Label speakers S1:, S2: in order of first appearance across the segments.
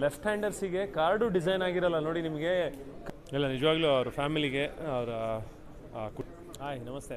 S1: left ಹ್ಯಾಂಡರ್ಸಿಗೆ card design ಆಗಿರಲ್ಲ ನೋಡಿ ನಿಮಗೆ ಇಲ್ಲ ನಿಜವಾಗ್ಲೂ ಅವ್ರ ಫ್ಯಾಮಿಲಿಗೆ ಅವರ ಹಾಯ್ ನಮಸ್ತೆ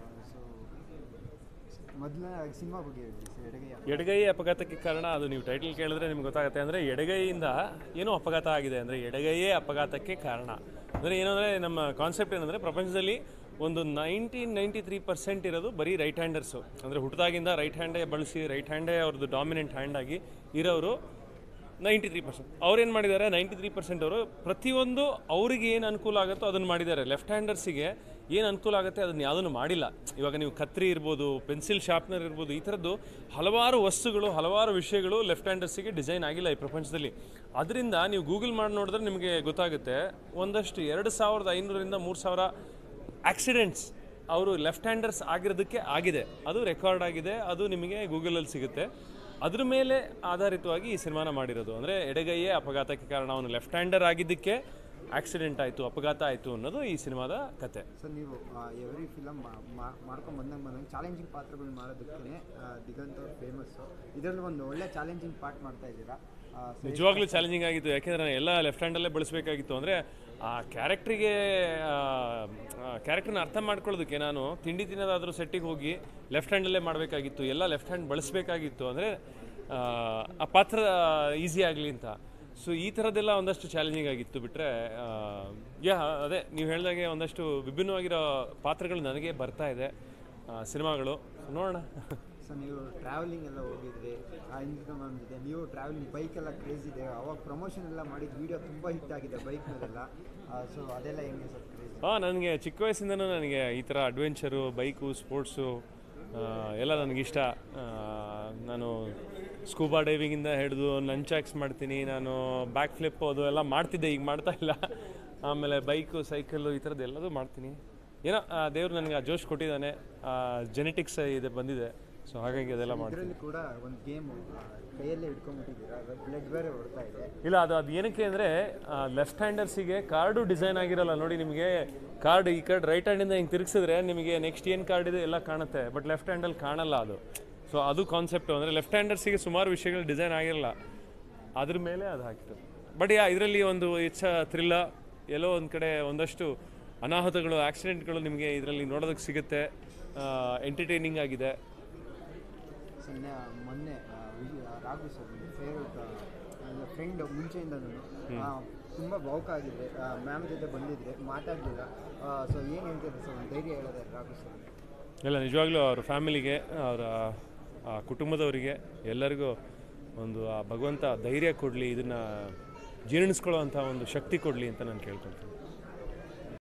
S2: ಸೊ ಮೊದಲ ಸಿನಿಮಾ ಬಗ್ಗೆ ಹೇಳಿ ಸರ್ ಎಡಗೈ
S1: ಎಡಗೈ ಅಪಘಾತಕ್ಕೆ ಕಾರಣ ಅದು ನೀವು ಟೈಟಲ್ ಕೇಳಿದ್ರೆ ನಿಮ್ಗೆ ಗೊತ್ತಾಗುತ್ತೆ ಅಂದರೆ ಎಡಗೈಯಿಂದ ಏನೋ ಅಪಘಾತ ಆಗಿದೆ ಅಂದರೆ ಎಡಗೈಯೇ ಅಪಘಾತಕ್ಕೆ ಕಾರಣ ಅಂದರೆ ಏನಂದರೆ ನಮ್ಮ ಕಾನ್ಸೆಪ್ಟ್ ಏನಂದರೆ ಪ್ರಪಂಚದಲ್ಲಿ ಒಂದು ನೈಂಟೀನ್ ನೈಂಟಿ ತ್ರೀ ಪರ್ಸೆಂಟ್ ಇರೋದು ಬರೀ ರೈಟ್ ಹ್ಯಾಂಡರ್ಸು ಅಂದರೆ ಹುಟ್ಟಿದಾಗಿಂದ ರೈಟ್ ಹ್ಯಾಂಡೇ ಬಳಸಿ ರೈಟ್ ಹ್ಯಾಂಡೇ ಅವ್ರದ್ದು ಡಾಮಿನೆಂಟ್ ಹ್ಯಾಂಡ್ ಆಗಿ ಇರೋರು ನೈಂಟಿ ತ್ರೀ ಪರ್ಸೆಂಟ್ ಅವ್ರೇನು ಮಾಡಿದ್ದಾರೆ ನೈಂಟಿ ತ್ರೀ ಪರ್ಸೆಂಟ್ ಅವರು ಪ್ರತಿಯೊಂದು ಅವ್ರಿಗೆ ಏನು ಅನುಕೂಲ ಆಗುತ್ತೋ ಅದನ್ನು ಮಾಡಿದ್ದಾರೆ ಲೆಫ್ಟ್ ಹ್ಯಾಂಡರ್ಸಿಗೆ ಏನು ಅನುಕೂಲ ಆಗುತ್ತೆ ಅದನ್ನು ಯಾವುದನ್ನು ಮಾಡಿಲ್ಲ ಇವಾಗ ನೀವು ಕತ್ರಿ ಇರ್ಬೋದು ಪೆನ್ಸಿಲ್ ಶಾರ್ಪ್ನರ್ ಇರ್ಬೋದು ಈ ಥರದ್ದು ಹಲವಾರು ವಸ್ತುಗಳು ಹಲವಾರು ವಿಷಯಗಳು ಲೆಫ್ಟ್ ಹ್ಯಾಂಡರ್ಸಿಗೆ ಡಿಸೈನ್ ಆಗಿಲ್ಲ ಈ ಪ್ರಪಂಚದಲ್ಲಿ ಅದರಿಂದ ನೀವು ಗೂಗಲ್ ಮಾಡಿ ನೋಡಿದ್ರೆ ನಿಮಗೆ ಗೊತ್ತಾಗುತ್ತೆ ಒಂದಷ್ಟು ಎರಡು ಸಾವಿರದ ಐನೂರರಿಂದ ಮೂರು ಸಾವಿರ ಆಕ್ಸಿಡೆಂಟ್ಸ್ ಅವರು ಲೆಫ್ಟ್ ಹ್ಯಾಂಡರ್ಸ್ ಆಗಿರೋದಕ್ಕೆ ಆಗಿದೆ ಅದು ರೆಕಾರ್ಡ್ ಆಗಿದೆ ಅದು ನಿಮಗೆ ಗೂಗಲಲ್ಲಿ ಸಿಗುತ್ತೆ ಅದ್ರ ಮೇಲೆ ಆಧಾರಿತವಾಗಿ ಈ ಸಿನಿಮಾನ ಮಾಡಿರೋದು ಅಂದರೆ ಎಡಗೈಯೇ ಅಪಘಾತಕ್ಕೆ ಕಾರಣ ಅವನು ಲೆಫ್ಟ್ ಹ್ಯಾಂಡರ್ ಆಗಿದ್ದಕ್ಕೆ ಆಕ್ಸಿಡೆಂಟ್ ಆಯಿತು ಅಪಘಾತ ಆಯಿತು ಅನ್ನೋದು ಈ ಸಿನಿಮಾದ ಕತೆ
S2: ಸರ್ ನೀವು ಎವ್ರಿ ಫಿಲಮ್ ಮಾಡ್ಕೊಂಡು ಬಂದಂಗೆ ಬಂದಂಗೆ ಚಾಲೆಂಜಿಂಗ್ ಪಾತ್ರಗಳು ಮಾಡೋದಕ್ಕೆ ದಿಗಂತ್ ಅವ್ರು ಫೇಮಸ್ಸು ಇದರಲ್ಲಿ ಒಂದು ಒಳ್ಳೆ ಚಾಲೆಂಜಿಂಗ್ ಪಾರ್ಟ್ ಮಾಡ್ತಾ ಇದ್ದೀರಾ ಆ, so
S1: ನಿಜವಾಗ್ಲೂ ಚಾಲೆಂಜಿಂಗ್ ಆಗಿತ್ತು ಯಾಕೆಂದರೆ ನಾನು ಎಲ್ಲ ಲೆಫ್ಟ್ ಹ್ಯಾಂಡಲ್ಲೇ ಬಳಸಬೇಕಾಗಿತ್ತು ಅಂದರೆ ಆ ಕ್ಯಾರೆಕ್ಟ್ರಿಗೆ ಕ್ಯಾರೆಕ್ಟರ್ನ ಅರ್ಥ ಮಾಡ್ಕೊಳ್ಳೋದಕ್ಕೆ ನಾನು ತಿಂಡಿ ತಿನ್ನೋದಾದರೂ ಸೆಟ್ಟಿಗೆ ಹೋಗಿ ಲೆಫ್ಟ್ ಹ್ಯಾಂಡಲ್ಲೇ ಮಾಡಬೇಕಾಗಿತ್ತು ಎಲ್ಲ ಲೆಫ್ಟ್ ಹ್ಯಾಂಡ್ ಬಳಸಬೇಕಾಗಿತ್ತು ಅಂದರೆ ಆ ಪಾತ್ರ ಈಸಿ ಆಗಲಿ ಅಂತ ಸೊ ಈ ಥರದ್ದೆಲ್ಲ ಒಂದಷ್ಟು ಚಾಲೆಂಜಿಂಗ್ ಆಗಿತ್ತು ಬಿಟ್ಟರೆ ಯಾ ಅದೇ ನೀವು ಹೇಳಿದಾಗೆ ಒಂದಷ್ಟು ವಿಭಿನ್ನವಾಗಿರೋ ಪಾತ್ರಗಳು ನನಗೆ ಬರ್ತಾ ಇದೆ ಆ, ಸಿನಿಮಾಗಳು ನೋಡೋಣ
S2: ಸೊ ನೀವು ಟ್ರಾವೆಲಿಂಗ್ ಎಲ್ಲ ಹೋಗಿದ್ರಿ ಆ ಇಂದಿರಾ ಮ್ಯಾಮ್ ಜೊತೆ ನೀವು ಟ್ರಾವೆಲಿಂಗ್ ಬೈಕ್ ಎಲ್ಲ ಕ್ರೇಜ್ ಇದೆ ಅವಾಗ ಪ್ರಮೋಷನ್ ಎಲ್ಲ ಮಾಡಿದ ವಿಡಿಯೋ ತುಂಬ ಹಿಟ್ ಆಗಿದೆ ಬೈಕ್ ಮೇಲೆಲ್ಲ ಸೊ ಅದೆಲ್ಲ ಹೆಂಗೆ ಸರ್ ಕ್ರೇಜ್
S1: ಹಾಂ ನನಗೆ ಚಿಕ್ಕ ವಯಸ್ಸಿಂದನೂ ನನಗೆ ಈ ಥರ ಅಡ್ವೆಂಚರು ಬೈಕು ಸ್ಪೋರ್ಟ್ಸು ಎಲ್ಲ ನನಗಿಷ್ಟ ಆ, ನಾನು ಸ್ಕೂಬಾ ಡೈವಿಂಗಿಂದ ಹಿಡಿದು ಲಂಚಾಕ್ಸ್ ಮಾಡ್ತೀನಿ ನಾನು ಬ್ಯಾಕ್ ಫ್ಲಿಪ್ ಅದು ಎಲ್ಲ ಮಾಡ್ತಿದ್ದೆ ಈಗ ಮಾಡ್ತಾ ಇಲ್ಲ ಆಮೇಲೆ ಬೈಕು ಸೈಕಲ್ಲು ಈ ಥರದ್ದು ಎಲ್ಲದೂ ಮಾಡ್ತೀನಿ ಏನೋ ಆ, ದೇವ್ರು ನನಗೆ ಆ ಜೋಶ್ ಕೊಟ್ಟಿದ್ದಾನೆ ಜೆನೆಟಿಕ್ಸ್ ಇದೆ ಬಂದಿದೆ ಸೊ ಹಾಗಾಗಿ ಅದೆಲ್ಲ ಮಾಡ್ತೀನಿ
S2: ಇದರಲ್ಲಿ ಕೂಡ ಒಂದು ಗೇಮು ಕೈಯಲ್ಲೇ ಹಿಡ್ಕೊಂಡ್ಬಿಟ್ಟಿದ್ದೀರಾ ಬ್ಲಡ್ ಬೇರೆ ಹೊಡ್ತಾ ಇದೆ
S1: ಇಲ್ಲ ಅದು ಅದು ಏನಕ್ಕೆ ಅಂದರೆ ಲೆಫ್ಟ್ ಹ್ಯಾಂಡರ್ಸಿಗೆ ಕಾರ್ಡು ಡಿಸೈನ್ ಆಗಿರಲ್ಲ ನೋಡಿ ನಿಮಗೆ ಕಾರ್ಡ್ ಈ ಕಡೆ ರೈಟ್ ಹ್ಯಾಂಡಿಂದ ಹಿಂಗೆ ತಿರುಗಿಸಿದ್ರೆ ನಿಮಗೆ ನೆಕ್ಸ್ಟ್ ಏನು ಕಾರ್ಡ್ ಇದೆ ಎಲ್ಲ ಕಾಣುತ್ತೆ ಬಟ್ ಲೆಫ್ಟ್ ಹ್ಯಾಂಡಲ್ಲಿ ಕಾಣಲ್ಲ ಅದು ಸೊ ಅದು ಕಾನ್ಸೆಪ್ಟು ಅಂದರೆ ಲೆಫ್ಟ್ ಹ್ಯಾಂಡರ್ಸಿಗೆ ಸುಮಾರು ವಿಷಯಗಳು ಡಿಸೈನ್ ಆಗಿರಲ್ಲ ಅದ್ರ ಮೇಲೆ ಅದು ಹಾಕಿತ್ತು ಬಟ್ ಯಾ ಇದರಲ್ಲಿ ಒಂದು ಇಚ್ಛ ಥ್ರಿಲ್ಲ ಎಲ್ಲೋ ಒಂದು ಕಡೆ ಒಂದಷ್ಟು ಅನಾಹುತಗಳು ಆಕ್ಸಿಡೆಂಟ್ಗಳು ನಿಮಗೆ ಇದರಲ್ಲಿ ನೋಡೋದಕ್ಕೆ ಸಿಗುತ್ತೆ ಎಂಟರ್ಟೈನಿಂಗ್ ಆಗಿದೆ
S2: ಸೊ ಮೊನ್ನೆ ಆ, ವಿಜಯ್- ಆ, ರಾಘು ಸರ್ ಫೇವ್ರೆಟ್ ನನ್ನ ಫ್ರೆಂಡ್ ಮುಂಚೆಯಿಂದನೂ ತುಂಬ ಭಾವುಕ ಆಗಿದೆ ಮ್ಯಾಮ್ ಜೊತೆ ಬಂದಿದ್ರೆ ಮಾತಾಡಲಿಲ್ಲ ಸೊ ಏನು ಹೇಳ್ತಿದ್ರು ಸರ್ ಒಂದು ಧೈರ್ಯ ಹೇಳೋದಾರೆ ರಾಘು ಸರ್
S1: ಇಲ್ಲ ನಿಜವಾಗ್ಲೂ ಅವ್ರ ಫ್ಯಾಮಿಲಿಗೆ ಅವರ ಆ ಕುಟುಂಬದವರಿಗೆ ಎಲ್ಲರಿಗೂ ಒಂದು ಆ ಭಗವಂತ ಧೈರ್ಯ ಕೊಡಲಿ ಇದನ್ನು ಜೀರ್ಣಿಸ್ಕೊಳ್ಳೋ ಅಂಥ ಒಂದು ಶಕ್ತಿ ಕೊಡಲಿ ಅಂತ ನಾನು ಕೇಳ್ಕೊಳ್ತೀನಿ